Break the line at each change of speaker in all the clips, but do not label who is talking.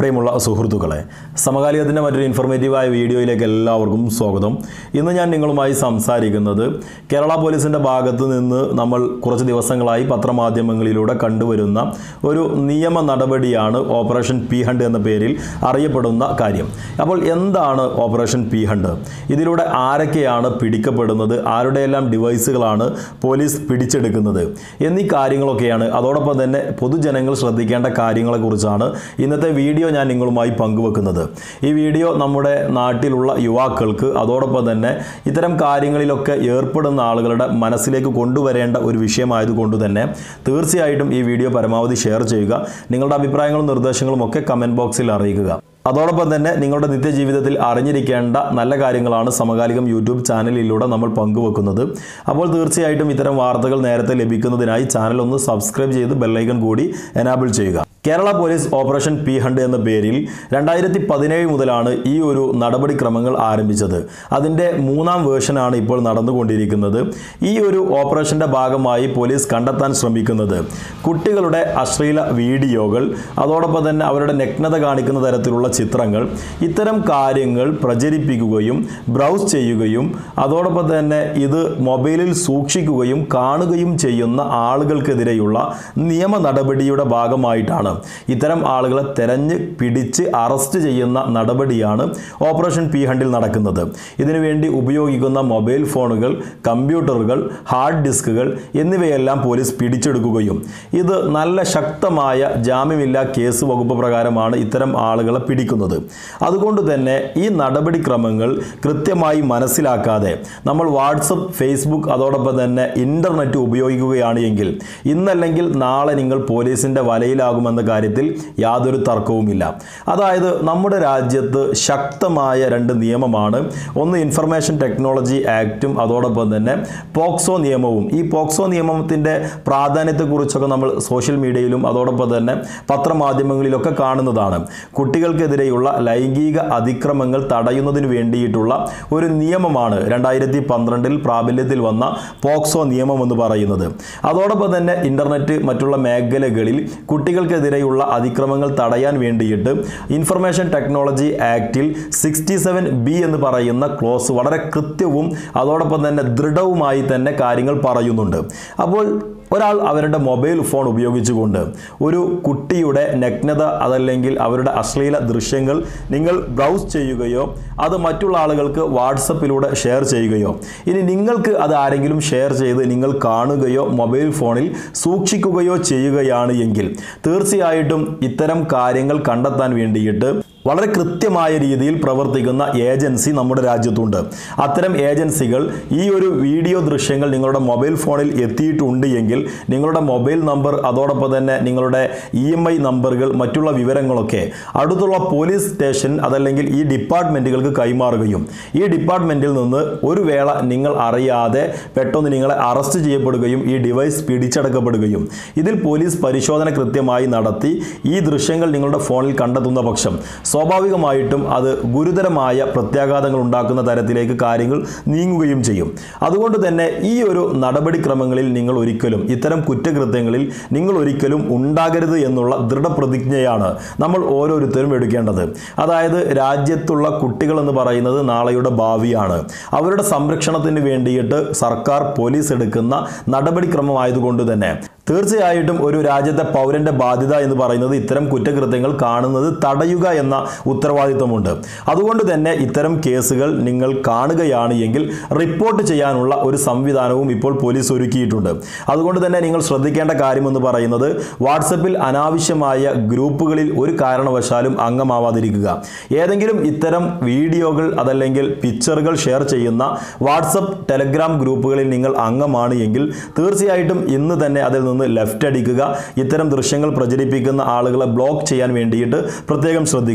പ്രിയമുള്ള സുഹൃത്തുക്കളെ സമകാലികത്തിൻ്റെ മറ്റൊരു ഇൻഫോർമേറ്റീവായ വീഡിയോയിലേക്ക് എല്ലാവർക്കും സ്വാഗതം ഇന്ന് ഞാൻ നിങ്ങളുമായി സംസാരിക്കുന്നത് കേരള പോലീസിൻ്റെ ഭാഗത്ത് നിന്ന് നമ്മൾ കുറച്ച് ദിവസങ്ങളായി പത്രമാധ്യമങ്ങളിലൂടെ കണ്ടുവരുന്ന ഒരു നിയമ നടപടിയാണ് ഓപ്പറേഷൻ പി ഹണ്ട് എന്ന പേരിൽ അറിയപ്പെടുന്ന കാര്യം അപ്പോൾ എന്താണ് ഓപ്പറേഷൻ പി ഹണ്ട് ഇതിലൂടെ ആരൊക്കെയാണ് പിടിക്കപ്പെടുന്നത് ആരുടെയെല്ലാം ഡിവൈസുകളാണ് പോലീസ് പിടിച്ചെടുക്കുന്നത് എന്നീ കാര്യങ്ങളൊക്കെയാണ് അതോടൊപ്പം തന്നെ പൊതുജനങ്ങൾ ശ്രദ്ധിക്കേണ്ട കാര്യങ്ങളെക്കുറിച്ചാണ് ഇന്നത്തെ വീഡിയോ ഞാൻ നിങ്ങളുമായി പങ്കുവെക്കുന്നത് ഈ വീഡിയോ നമ്മുടെ നാട്ടിലുള്ള യുവാക്കൾക്ക് അതോടൊപ്പം തന്നെ ഇത്തരം കാര്യങ്ങളിലൊക്കെ ഏർപ്പെടുന്ന ആളുകളുടെ മനസ്സിലേക്ക് കൊണ്ടുവരേണ്ട ഒരു വിഷയമായതുകൊണ്ട് തന്നെ തീർച്ചയായിട്ടും ഈ വീഡിയോ പരമാവധി ഷെയർ ചെയ്യുക നിങ്ങളുടെ അഭിപ്രായങ്ങളും നിർദ്ദേശങ്ങളും ഒക്കെ കമൻറ്റ് ബോക്സിൽ അറിയിക്കുക അതോടൊപ്പം തന്നെ നിങ്ങളുടെ നിത്യജീവിതത്തിൽ അറിഞ്ഞിരിക്കേണ്ട നല്ല കാര്യങ്ങളാണ് സമകാലികം യൂട്യൂബ് ചാനലിലൂടെ നമ്മൾ പങ്കുവെക്കുന്നത് അപ്പോൾ തീർച്ചയായിട്ടും ഇത്തരം വാർത്തകൾ നേരത്തെ ലഭിക്കുന്നതിനായി ചാനൽ ഒന്ന് സബ്സ്ക്രൈബ് ചെയ്ത് ബെല്ലൈക്കൺ കൂടി എനാബിൾ ചെയ്യുക Kerala police operation P hunt എന്ന പേരിൽ രണ്ടായിരത്തി പതിനേഴ് മുതലാണ് ഈ ഒരു നടപടിക്രമങ്ങൾ ആരംഭിച്ചത് അതിൻ്റെ മൂന്നാം വേർഷനാണ് ഇപ്പോൾ നടന്നുകൊണ്ടിരിക്കുന്നത് ഈ ഒരു ഓപ്പറേഷൻ്റെ ഭാഗമായി പോലീസ് കണ്ടെത്താൻ ശ്രമിക്കുന്നത് കുട്ടികളുടെ അശ്ലീല വീഡിയോകൾ അതോടൊപ്പം തന്നെ അവരുടെ നഗ്നത കാണിക്കുന്ന തരത്തിലുള്ള ചിത്രങ്ങൾ ഇത്തരം കാര്യങ്ങൾ പ്രചരിപ്പിക്കുകയും ബ്രൗസ് ചെയ്യുകയും അതോടൊപ്പം തന്നെ ഇത് മൊബൈലിൽ സൂക്ഷിക്കുകയും കാണുകയും ചെയ്യുന്ന ആളുകൾക്കെതിരെയുള്ള നിയമ നടപടിയുടെ ഭാഗമായിട്ടാണ് ഇത്തരം ആളുകളെ തെരഞ്ഞ് പിടിച്ച് അറസ്റ്റ് ചെയ്യുന്ന നടപടിയാണ് ഓപ്പറേഷൻ പി ഹണ്ടിൽ നടക്കുന്നത് ഇതിനുവേണ്ടി ഉപയോഗിക്കുന്ന മൊബൈൽ ഫോണുകൾ കമ്പ്യൂട്ടറുകൾ ഹാർഡ് ഡിസ്കുകൾ എന്നിവയെല്ലാം പോലീസ് പിടിച്ചെടുക്കുകയും ഇത് നല്ല ശക്തമായ ജാമ്യമില്ലാ കേസ് വകുപ്പ് പ്രകാരമാണ് ഇത്തരം ആളുകളെ പിടിക്കുന്നത് അതുകൊണ്ട് തന്നെ ഈ നടപടിക്രമങ്ങൾ കൃത്യമായി മനസ്സിലാക്കാതെ നമ്മൾ വാട്സപ്പ് ഫേസ്ബുക്ക് അതോടൊപ്പം തന്നെ ഇൻ്റർനെറ്റ് ഉപയോഗിക്കുകയാണ് എങ്കിൽ ഇന്നല്ലെങ്കിൽ നാളെ നിങ്ങൾ പോലീസിൻ്റെ വലയിലാകുമെന്ന കാര്യത്തിൽ യാതൊരു തർക്കവുമില്ല അതായത് നമ്മുടെ രാജ്യത്ത് ശക്തമായ രണ്ട് നിയമമാണ് ഒന്ന് ഇൻഫർമേഷൻ ടെക്നോളജി ആക്റ്റും അതോടൊപ്പം തന്നെ പോക്സോ നിയമവും ഈ പോക്സോ നിയമത്തിൻ്റെ പ്രാധാന്യത്തെക്കുറിച്ചൊക്കെ നമ്മൾ സോഷ്യൽ മീഡിയയിലും അതോടൊപ്പം തന്നെ പത്രമാധ്യമങ്ങളിലൊക്കെ കാണുന്നതാണ് കുട്ടികൾക്കെതിരെയുള്ള ലൈംഗിക അതിക്രമങ്ങൾ തടയുന്നതിന് വേണ്ടിയിട്ടുള്ള ഒരു നിയമമാണ് രണ്ടായിരത്തി പന്ത്രണ്ടിൽ പ്രാബല്യത്തിൽ വന്ന പോക്സോ നിയമം എന്ന് പറയുന്നത് അതോടൊപ്പം തന്നെ ഇൻ്റർനെറ്റ് മറ്റുള്ള മേഖലകളിൽ കുട്ടികൾക്കെതിരെയുള്ള അതിക്രമങ്ങൾ തടയാൻ വേണ്ടിയിട്ട് ഇൻഫർമേഷൻ ടെക്നോളജി ആക്റ്റിൽ സിക്സ്റ്റി സെവൻ ബി എന്ന് പറയുന്ന ക്ലോസ് വളരെ കൃത്യവും അതോടൊപ്പം തന്നെ ദൃഢവുമായി തന്നെ കാര്യങ്ങൾ പറയുന്നുണ്ട് അപ്പോൾ ഒരാൾ അവരുടെ മൊബൈൽ ഫോൺ ഉപയോഗിച്ചുകൊണ്ട് ഒരു കുട്ടിയുടെ നഗ്നത അതല്ലെങ്കിൽ അവരുടെ അശ്ലീല ദൃശ്യങ്ങൾ നിങ്ങൾ ബ്രൗസ് ചെയ്യുകയോ അത് മറ്റുള്ള ആളുകൾക്ക് വാട്സപ്പിലൂടെ ഷെയർ ചെയ്യുകയോ ഇനി നിങ്ങൾക്ക് അത് ആരെങ്കിലും ഷെയർ ചെയ്ത് നിങ്ങൾ കാണുകയോ മൊബൈൽ ഫോണിൽ സൂക്ഷിക്കുകയോ ചെയ്യുകയാണ് എങ്കിൽ തീർച്ചയായിട്ടും ഇത്തരം കാര്യങ്ങൾ കണ്ടെത്താൻ വേണ്ടിയിട്ട് വളരെ കൃത്യമായ രീതിയിൽ പ്രവർത്തിക്കുന്ന ഏജൻസി നമ്മുടെ രാജ്യത്തുണ്ട് അത്തരം ഏജൻസികൾ ഈ ഒരു വീഡിയോ ദൃശ്യങ്ങൾ നിങ്ങളുടെ മൊബൈൽ ഫോണിൽ എത്തിയിട്ടുണ്ട് എങ്കിൽ നിങ്ങളുടെ മൊബൈൽ നമ്പർ അതോടൊപ്പം തന്നെ നിങ്ങളുടെ ഇ എം ഐ നമ്പറുകൾ മറ്റുള്ള വിവരങ്ങളൊക്കെ അടുത്തുള്ള പോലീസ് സ്റ്റേഷൻ അതല്ലെങ്കിൽ ഈ ഡിപ്പാർട്ട്മെൻറ്റുകൾക്ക് കൈമാറുകയും ഈ ഡിപ്പാർട്ട്മെൻറ്റിൽ നിന്ന് ഒരു വേള നിങ്ങൾ അറിയാതെ പെട്ടെന്ന് നിങ്ങളെ അറസ്റ്റ് ചെയ്യപ്പെടുകയും ഈ ഡിവൈസ് പിടിച്ചടക്കപ്പെടുകയും ഇതിൽ പോലീസ് പരിശോധന കൃത്യമായി നടത്തി ഈ ദൃശ്യങ്ങൾ നിങ്ങളുടെ ഫോണിൽ കണ്ടെത്തുന്ന പക്ഷം സ്വാഭാവികമായിട്ടും അത് ഗുരുതരമായ പ്രത്യാഘാതങ്ങൾ ഉണ്ടാക്കുന്ന തരത്തിലേക്ക് കാര്യങ്ങൾ നീങ്ങുകയും ചെയ്യും അതുകൊണ്ട് തന്നെ ഈ ഒരു നടപടിക്രമങ്ങളിൽ നിങ്ങൾ ഒരിക്കലും ഇത്തരം കുറ്റകൃത്യങ്ങളിൽ നിങ്ങൾ ഒരിക്കലും ഉണ്ടാകരുത് എന്നുള്ള ദൃഢപ്രതിജ്ഞയാണ് നമ്മൾ ഓരോരുത്തരും എടുക്കേണ്ടത് അതായത് രാജ്യത്തുള്ള കുട്ടികൾ എന്ന് പറയുന്നത് നാളെയുടെ ഭാവിയാണ് അവരുടെ സംരക്ഷണത്തിന് വേണ്ടിയിട്ട് സർക്കാർ പോലീസ് എടുക്കുന്ന നടപടിക്രമമായതുകൊണ്ട് തന്നെ തീർച്ചയായിട്ടും ഒരു രാജ്യത്തെ പൗരന്റെ ബാധ്യത എന്ന് പറയുന്നത് ഇത്തരം കുറ്റകൃത്യങ്ങൾ കാണുന്നത് തടയുക എന്ന ഉത്തരവാദിത്വമുണ്ട് അതുകൊണ്ട് തന്നെ ഇത്തരം കേസുകൾ നിങ്ങൾ കാണുകയാണ് എങ്കിൽ റിപ്പോർട്ട് ചെയ്യാനുള്ള ഒരു സംവിധാനവും ഇപ്പോൾ പോലീസ് ഒരുക്കിയിട്ടുണ്ട് അതുകൊണ്ട് തന്നെ നിങ്ങൾ ശ്രദ്ധിക്കേണ്ട കാര്യമെന്ന് പറയുന്നത് വാട്സപ്പിൽ അനാവശ്യമായ ഗ്രൂപ്പുകളിൽ ഒരു കാരണവശാലും അംഗമാവാതിരിക്കുക ഏതെങ്കിലും ഇത്തരം വീഡിയോകൾ അതല്ലെങ്കിൽ പിക്ചറുകൾ ഷെയർ ചെയ്യുന്ന വാട്സപ്പ് ടെലഗ്രാം ഗ്രൂപ്പുകളിൽ നിങ്ങൾ അംഗമാണ് എങ്കിൽ തീർച്ചയായിട്ടും ഇന്ന് തന്നെ അതിൽ നിന്ന് ലെഫ്റ്റ് അടിക്കുക ഇത്തരം ദൃശ്യങ്ങൾ പ്രചരിപ്പിക്കുന്ന ആളുകളെ ബ്ലോക്ക് ചെയ്യാൻ വേണ്ടിയിട്ട് പ്രത്യേകം ശ്രദ്ധിക്കുക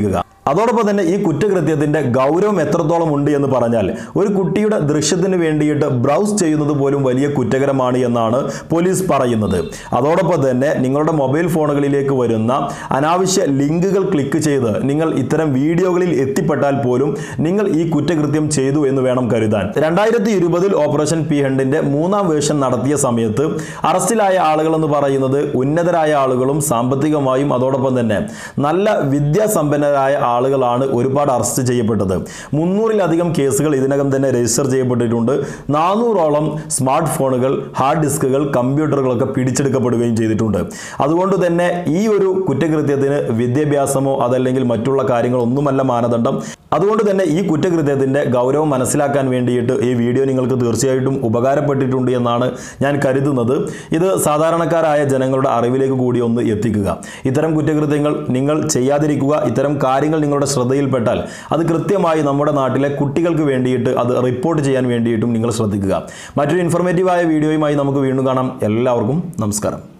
അതോടൊപ്പം തന്നെ ഈ കുറ്റകൃത്യത്തിന്റെ ഗൗരവം എത്രത്തോളം ഉണ്ട് എന്ന് പറഞ്ഞാൽ ഒരു കുട്ടിയുടെ ദൃശ്യത്തിന് വേണ്ടിയിട്ട് ബ്രൗസ് ചെയ്യുന്നത് പോലും വലിയ കുറ്റകരമാണ് എന്നാണ് പോലീസ് പറയുന്നത് അതോടൊപ്പം തന്നെ നിങ്ങളുടെ മൊബൈൽ ഫോണുകളിലേക്ക് വരുന്ന അനാവശ്യ ലിങ്കുകൾ ക്ലിക്ക് ചെയ്ത് നിങ്ങൾ ഇത്തരം വീഡിയോകളിൽ എത്തിപ്പെട്ടാൽ പോലും നിങ്ങൾ ഈ കുറ്റകൃത്യം ചെയ്തു എന്ന് വേണം കരുതാൻ രണ്ടായിരത്തി ഇരുപതിൽ ഓപ്പറേഷൻ പി ഹണ്ടിന്റെ മൂന്നാം വേർഷൻ നടത്തിയ സമയത്ത് അറസ്റ്റിലായ ആളുകൾ എന്ന് പറയുന്നത് ഉന്നതരായ ആളുകളും സാമ്പത്തികമായും അതോടൊപ്പം തന്നെ നല്ല വിദ്യാസമ്പന്നരായ ആളുകളാണ് ഒരുപാട് അറസ്റ്റ് ചെയ്യപ്പെട്ടത് മുന്നൂറിലധികം കേസുകൾ ഇതിനകം തന്നെ രജിസ്റ്റർ ചെയ്യപ്പെട്ടിട്ടുണ്ട് നാനൂറോളം സ്മാർട്ട് ഫോണുകൾ ഹാർഡ് ഡിസ്കുകൾ കമ്പ്യൂട്ടറുകളൊക്കെ പിടിച്ചെടുക്കപ്പെടുകയും ചെയ്തിട്ടുണ്ട് അതുകൊണ്ട് തന്നെ ഈ ഒരു കുറ്റകൃത്യത്തിന് വിദ്യാഭ്യാസമോ അതല്ലെങ്കിൽ മറ്റുള്ള കാര്യങ്ങളൊന്നുമല്ല മാനദണ്ഡം അതുകൊണ്ട് തന്നെ ഈ കുറ്റകൃത്യത്തിന്റെ ഗൗരവം മനസ്സിലാക്കാൻ വേണ്ടിയിട്ട് ഈ വീഡിയോ നിങ്ങൾക്ക് തീർച്ചയായിട്ടും ഉപകാരപ്പെട്ടിട്ടുണ്ട് എന്നാണ് ഞാൻ കരുതുന്നത് ഇത് സാധാരണക്കാരായ ജനങ്ങളുടെ അറിവിലേക്ക് കൂടി ഒന്ന് എത്തിക്കുക ഇത്തരം കുറ്റകൃത്യങ്ങൾ നിങ്ങൾ ചെയ്യാതിരിക്കുക ഇത്തരം കാര്യങ്ങൾ നിങ്ങളുടെ ശ്രദ്ധയിൽപ്പെട്ടാൽ അത് കൃത്യമായി നമ്മുടെ നാട്ടിലെ കുട്ടികൾക്ക് വേണ്ടിയിട്ട് അത് റിപ്പോർട്ട് ചെയ്യാൻ വേണ്ടിയിട്ടും നിങ്ങൾ ശ്രദ്ധിക്കുക മറ്റൊരു ഇൻഫോർമേറ്റീവായ വീഡിയോയുമായി നമുക്ക് വീണ്ടും കാണാം എല്ലാവർക്കും നമസ്കാരം